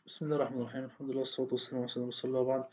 بسم الله الرحمن الرحيم الحمد لله والصلاة والسلام على سيدنا رسول الله وبعد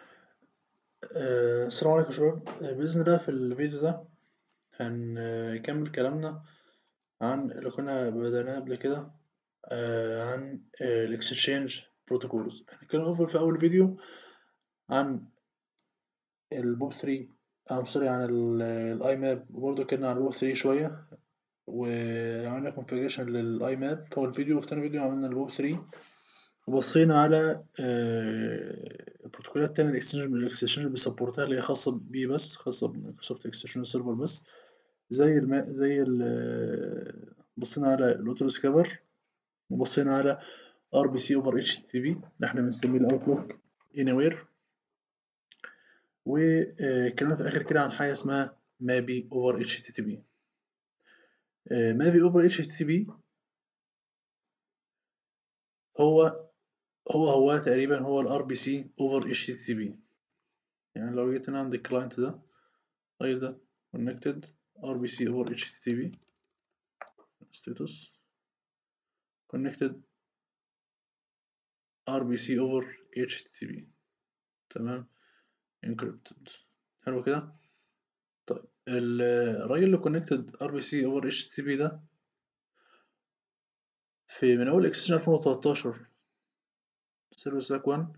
آه، السلام عليكم يا شباب آه، بإذن الله في الفيديو ده هنكمل كلامنا عن اللي كنا بدأناه قبل كده آه، عن الاكستشينج بروتوكولز احنا كنا أول في أول فيديو عن البوب 3 أو سوري عن الاي ماب وبرضه كنا عن البوب 3 شوية وعملنا كونفيجريشن للاي ماب في أول فيديو وفي تاني فيديو عملنا البوب 3 وبصينا على البروتوكولات التانية الاكستشينج من الاكستشينج بيسبورتها اللي هي خاصة بيه بس خاصة بمايكروسوفت اكستشينج سيرفر بس زي الم... زي ال بصينا على الاوتو ديسكفر وبصينا على ار بي سي اوفر اتش تي بي اللي احنا بنسميه الاوتلوك اني وير واتكلمنا في الاخر كده عن حاجة اسمها مابي اوفر اتش تي بي مابي اوفر اتش تي بي هو هو هو تقريبا هو الار بي سي اوفر اتش تي بي يعني لو جيت هنا عند الكلاينت ده الراجل ده connected ار بي سي اوفر اتش تي بي status connected ار بي سي اوفر اتش تي بي تمام encrypted حلو كده طيب الراجل اللي connected ار بي سي اوفر اتش تي بي ده في من اول اكستشن 2013 سيرفيس باك 1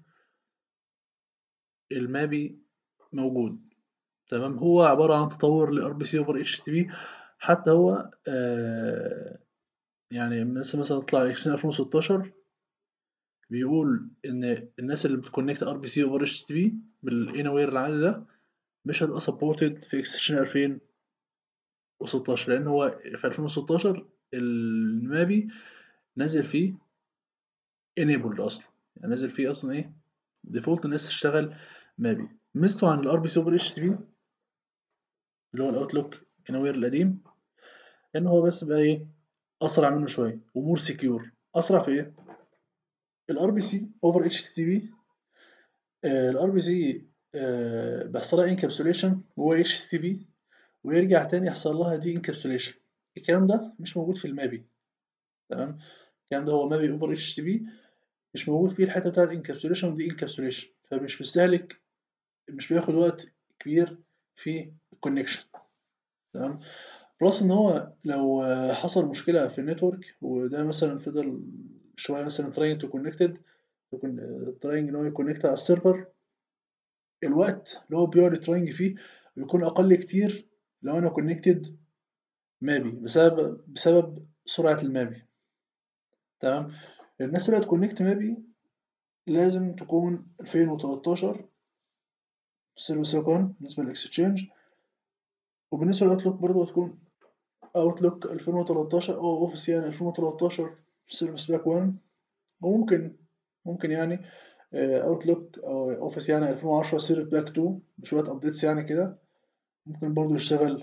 المابي موجود تمام هو عبارة عن تطور لار بي سي اوفر اتش تي بي حتى هو آه يعني مثلا مثلا تطلع الاكسين 2016 بيقول ان الناس اللي بتكونكت ار بي سي اوفر اتش تي بي بالانوير العادي ده مش هتبقى سبورتد في اكستنشن 2016 لان هو في 2016 المابي نازل فيه enabled اصلا يعني نازل فيه اصلا ايه ديفولت الناس تشتغل مابي ميزته عن الار بي سي اوفر اتش تي بي اللي هو الاوتلوك انوير القديم ان هو بس بقى ايه اسرع منه شويه ومور سكيور اسرع في ايه الار بي سي اوفر اتش تي بي الار بي سي بيحصل لها انكابسوليشن جوه اتش تي بي ويرجع تاني يحصل لها دي انكابسوليشن الكلام ده مش موجود في المابي تمام الكلام ده هو مابي اوفر اتش تي بي مش موجود فيه الحته بتاعت انكابسوليشن ودي انكابسوليشن فمش مستهلك مش بياخد وقت كبير في الكونكشن تمام بلس ان هو لو حصل مشكله في النتورك وده مثلا فضل شويه مثلا تراينج تو كونكتد تراينج ان هو يكونكت على السيرفر الوقت اللي هو بيقعد تراينج فيه بيكون اقل كتير لو انا كونكتد مابي بسبب بسبب سرعه المابي تمام الناس اللي هتكونكت مابي لازم تكون 2013 سيرفيس رقم بالنسبه للاكستشينج وبالنسبه للاوتلوك برضه هتكون اوتلوك 2013 او اوفيس يعني 2013 سيرفيس باك 1 وممكن ممكن يعني اوتلوك او اوفيس يعني 2010 سيرفيس باك 2 بشويه ابديتس يعني كده ممكن برضه يشتغل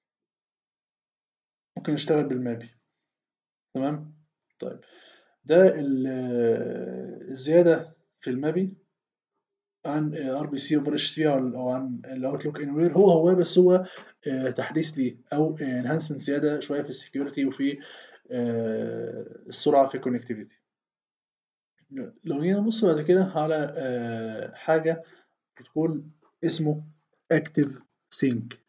ممكن يشتغل بالمابي تمام طيب ده الزياده في المابي عن ار بي سي اوفر اتش تي او عن الاوتلوك انوير هو هو بس هو تحديث ليه او انهانسمنت زياده شويه في السكيورتي وفي السرعه في الكونكتيفيتي لو جينا نبص بعد كده على حاجه بروتوكول اسمه اكتيف سينك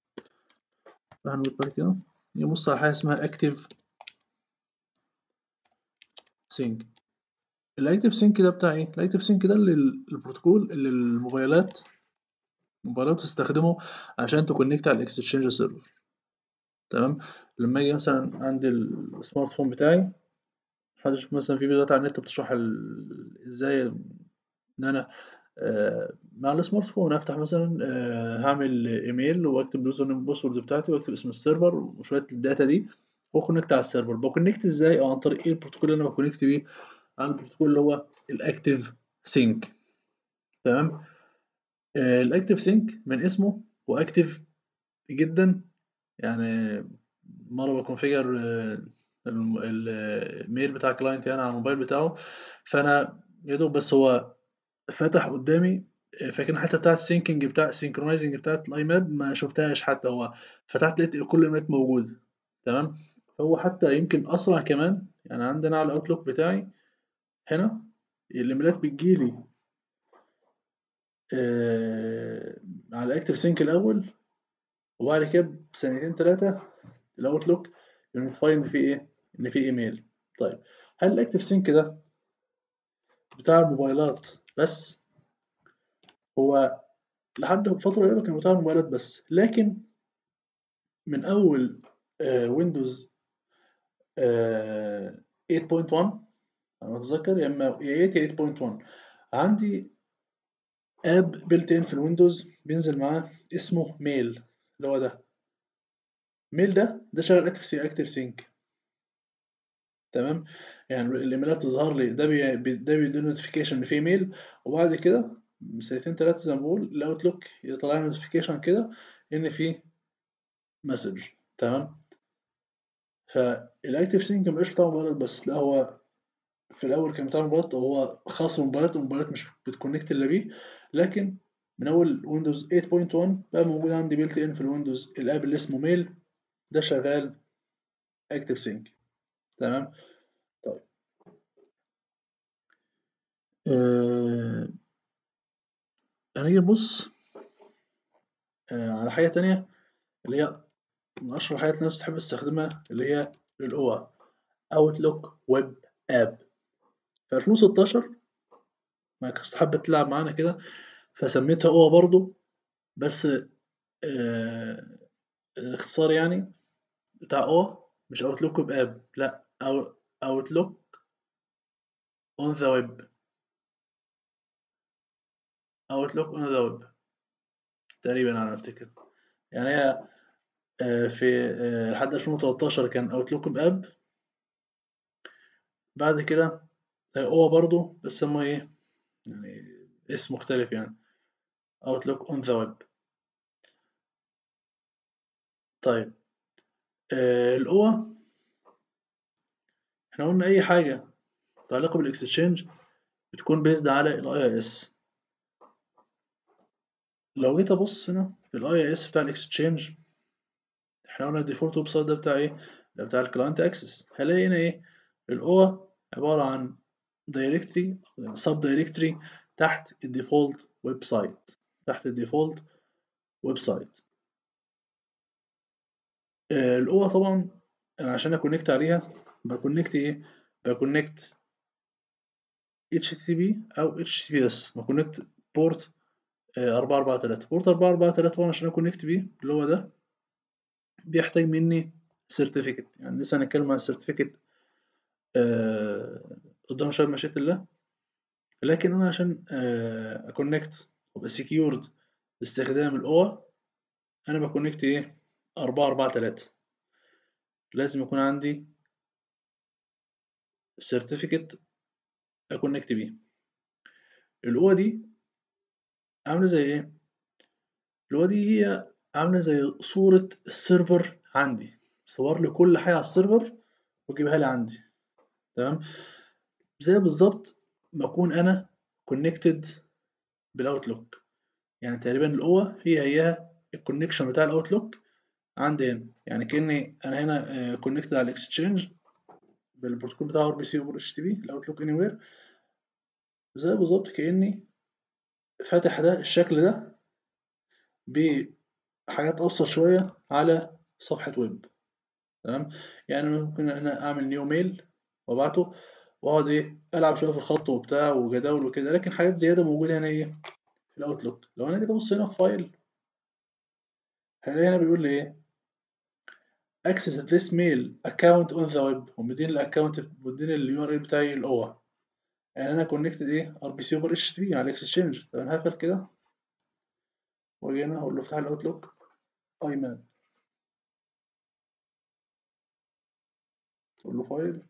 هنقول كده نبص على حاجه اسمها اكتيف سينك الاكتيف سينك ده بتاع ايه الاكتيف سينك ده اللي البروتوكول اللي الموبايلات الموبايلات تستخدمه عشان تكونكت على الاكستشينج سيرفر تمام لما اجي مثلا عندي السمارت فون بتاعي حاجة مثلا في فيديوهات على النت بتشرح ازاي ان انا آه مع السمارت فون افتح مثلا آه هعمل ايميل واكتب اليوزر نيم والباسورد بتاعتي واكتب اسم السيرفر وشويه الداتا دي واكونكت على السيرفر بكونكت ازاي او عن طريق ايه البروتوكول اللي انا بكونكت بيه عن البروتوكول اللي هو الاكتيف سينك تمام آه الاكتيف سينك من اسمه هو اكتيف جدا يعني مره بكونفيجر آه الميل بتاع الكلاينت يعني على الموبايل بتاعه فانا يا دوب بس هو فتح قدامي فاكر الحته بتاعت السينكينج بتاع السينكرونايزنج بتاعت الاي ماب ما شفتهاش حتى هو فتحت لقيت كل المات موجود تمام فهو حتى يمكن اسرع كمان يعني عندنا على الاوتلوك بتاعي هنا الايميلات بتجيلي آه على الاكتف سينك الاول وبعد كده بسنتين ثلاثه الاوتلوك ينوتيفاي ان في ايه ان في ايميل طيب هل الاكتف سينك ده بتاع الموبايلات بس هو لحد فتره قريبه كان بتاع الموبايلات بس لكن من اول ويندوز 8.1 انا اتذكر يا اما يا 8 يا 8.1 عندي اب بيلت ان في الويندوز بينزل معاه اسمه ميل اللي هو ده ميل ده ده شغال اكتف سي اكتف سينك تمام يعني الايميلات تظهر لي ده بي ده بيدي نوتيفيكيشن ان في ميل وبعد كده سنتين ثلاثه زي ما بقول الاوتلوك يطلع لي نوتيفيكيشن كده ان في مسج تمام فالاكتف سينك مبقاش بتاع موبايلات بس لا هو في الاول كان بتاع موبايلات هو خاص بالموبايلات والموبايلات مش بتكونكت الا بيه لكن من اول ويندوز 8.1 بقى موجود عندي بيلت ان في الويندوز الاب اللي اسمه ميل ده شغال اكتف سينك تمام طيب آه... هنيجي نبص آه على حاجة تانية اللي هي من أشهر الحاجات اللي الناس بتحب تستخدمها اللي هي الأوى أوتلوك ويب آب في 2016 مايكروسوفت حبت تلعب معانا كده فسميتها أوى برضو بس آه اختصار يعني بتاع أوى مش أوتلوك ويب آب لأ أو أوتلوك أون ذا ويب أوتلوك أون ذا ويب تقريبا أنا أفتكر يعني هي في لحد 2013 كان اوتلوك ويب اب بعد كده هو برضو بس سموه ايه يعني اسم مختلف يعني اوتلوك اون ذا ويب طيب آه الاوى احنا قلنا اي حاجه متعلقه بالاكستشينج بتكون بيزد على الاي اس لو جيت ابص هنا في الاي اس بتاع الاكستشينج احنا قلنا الديفولت ويب سايت ده بتاع ايه ده بتاع الكلاينت اكسس هلاقي هنا ايه الاوى عباره عن دايركتري سب دايركتري تحت الديفولت ويب سايت تحت الديفولت ويب سايت الاوى طبعا انا عشان اكونكت عليها بكونكت ايه بكونكت HTTP او HTTPS بكونكت بورت 443 بورت 443 طبعا عشان اكونكت بيه اللي هو ده بيحتاج مني سيرتيفيكت يعني لسه هنتكلم عن السيرتيفيكت آه قدام شويه مشيئه الله لكن انا عشان آه اكونكت وابقى سكيورد باستخدام الاوى انا بكونكت ايه 443 لازم يكون عندي سيرتيفيكت اكونكت بيه الاوى دي عامله زي ايه الاوى دي هي عامله زي صوره السيرفر عندي صور لي كل حاجه على السيرفر وجيبها لي عندي تمام زي بالظبط ما اكون انا كونكتد بالاوتلوك يعني تقريبا الاوى هي هيها الكونكشن بتاع الاوتلوك عندي هنا يعني كاني انا هنا كونكتد على الاكستشينج بالبروتوكول بتاع ار بي سي وار اتش تي بي الاوتلوك اني وير زي بالظبط كاني فاتح ده الشكل ده بحاجات ابسط شويه على صفحه ويب تمام يعني ممكن هنا اعمل نيو ميل وابعته واقعد ايه العب شويه في الخط وبتاع وجداول وكده لكن حاجات زياده موجوده هنا ايه في الاوتلوك لو انا كده ابص هنا في فايل هلاقي هنا بيقول لي ايه access this mail account on the web ومدين الاكونت مدين اليو ار ال بتاعي الاوى يعني انا كونكتد ايه ار بي سي اوفر اتش تي بي على الاكسشينج طب انا هقفل كده واجي هنا اقول له افتح الاوتلوك اي مان تقول له فايل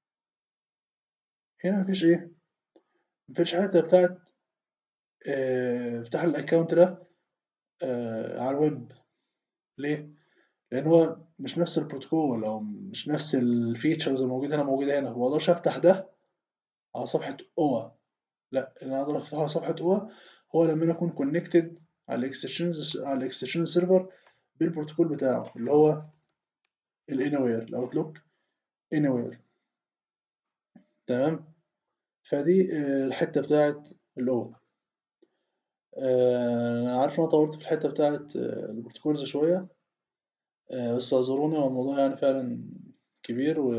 هنا مفيش ايه مفيش حاجه بتاعت اه افتح الاكونت ده اه على الويب ليه لان هو مش نفس البروتوكول او مش نفس الفيتشرز الموجوده هنا موجوده هنا ما اقدرش افتح ده على صفحه اوى لا اللي انا اقدر افتحه على صفحه اوى هو لما انا اكون كونكتد على الاكستشينج على الاكستشينج سيرفر بالبروتوكول بتاعه اللي هو الانوير الاوتلوك انوير تمام فدي الحتة بتاعة الأو أنا عارف إن أنا طولت في الحتة بتاعة البروتوكولز شوية بس اعذروني هو الموضوع يعني فعلا كبير و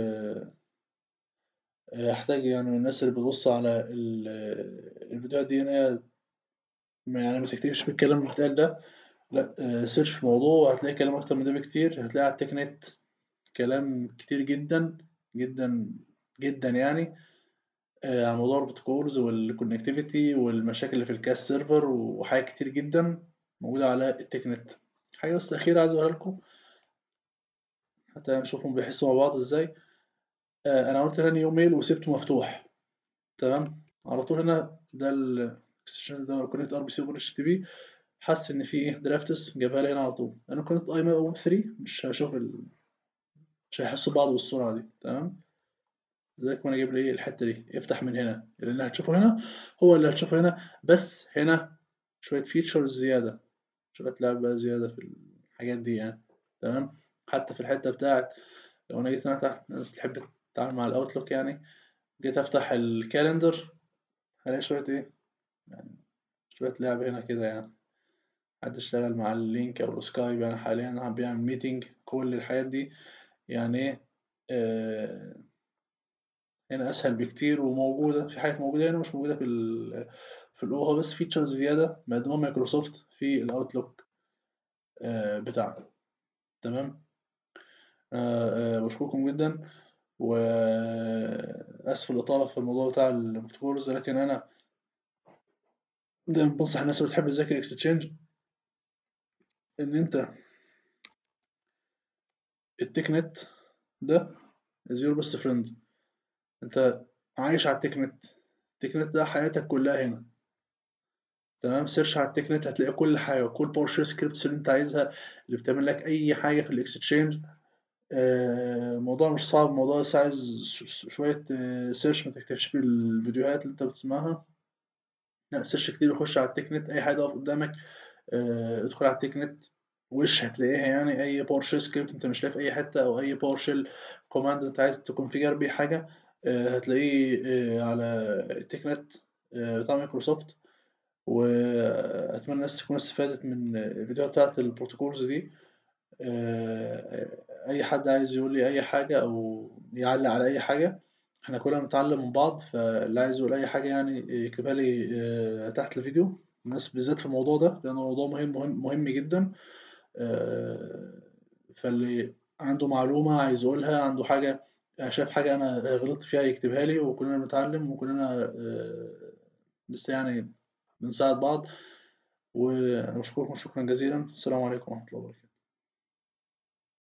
هحتاج يعني من الناس اللي بتبص على الفيديوهات دي إن هي يعني ما تكتفيش بالكلام اللي بيتقال ده لأ سيرش في الموضوع وهتلاقي كلام أكتر من ده بكتير هتلاقي على التيك نت كلام كتير جدا جدا جدا يعني عن موضوع البروتوكولز والكونكتيفيتي والمشاكل اللي في الكاس سيرفر وحاجات كتير جدا موجودة على التيك نت حاجة بس أخيرة عايز أقولها لكم حتى نشوفهم بيحسوا مع بعض ازاي آه انا عملت هنا نيو ميل وسبته مفتوح تمام على طول هنا ده الاكستنشن ده كونكت ار بي سي اتش تي بي حس ان في ايه درافتس جابها لي هنا على طول انا كنت اي او 3 مش هشوف ال... مش هيحسوا بعض بالسرعه دي تمام لذلك وانا جايب لي ايه الحته دي افتح من هنا اللي هتشوفه هنا هو اللي هتشوفه هنا بس هنا شويه فيتشرز زياده شويه لعب بقى زياده في الحاجات دي يعني تمام حتى في الحتة بتاعت لو أنا جيت هنا تحت الناس تحب تتعامل مع الأوتلوك يعني جيت أفتح الكالندر هلاقي شوية إيه يعني شوية لعب هنا كده يعني حد اشتغل مع اللينك أو السكايب يعني حاليا عم بيعمل ميتنج كل الحاجات دي يعني إيه آه هنا أسهل بكتير وموجودة في حاجات موجودة هنا مش موجودة في ال في الأوها بس فيتشرز زيادة مقدمها مايكروسوفت في الأوتلوك آه بتاعنا تمام آه بشكركم جدا واسف الاطاله في الموضوع بتاع البروتوكولز لكن انا دايما بنصح الناس اللي بتحب تذاكر اكستشينج ان انت التكنت ده زيرو بس فريند انت عايش على التكنت التكنت ده حياتك كلها هنا تمام سيرش على التكنت هتلاقي كل حاجه كل باور شيل سكريبتس اللي انت عايزها اللي بتعمل لك اي حاجه في الاكستشينج الموضوع مش صعب الموضوع بس عايز شوية سيرش ما تكتفش بالفيديوهات اللي انت بتسمعها لا سيرش كتير وخش على التكنت اي حاجة تقف قدامك ادخل على التكنت وش هتلاقيها يعني اي باور شيل سكريبت انت مش لاقي في اي حتة او اي باور شيل كوماند انت عايز تكونفيجر بيه حاجة هتلاقيه على التكنت بتاع مايكروسوفت واتمنى الناس تكون استفادت من الفيديوهات بتاعت البروتوكولز دي اي حد عايز يقول لي اي حاجه او يعلق على اي حاجه احنا كلنا بنتعلم من بعض فاللي عايز يقول اي حاجه يعني يكتبها لي تحت الفيديو الناس بالذات في الموضوع ده لانه موضوع مهم مهم مهم جدا فاللي عنده معلومه عايز يقولها عنده حاجه شاف حاجه انا غلطت فيها يكتبها لي وكلنا بنتعلم وكلنا لسه يعني بنساعد بعض وانا بشكركم شكرا جزيلا السلام عليكم ورحمه الله وبركاته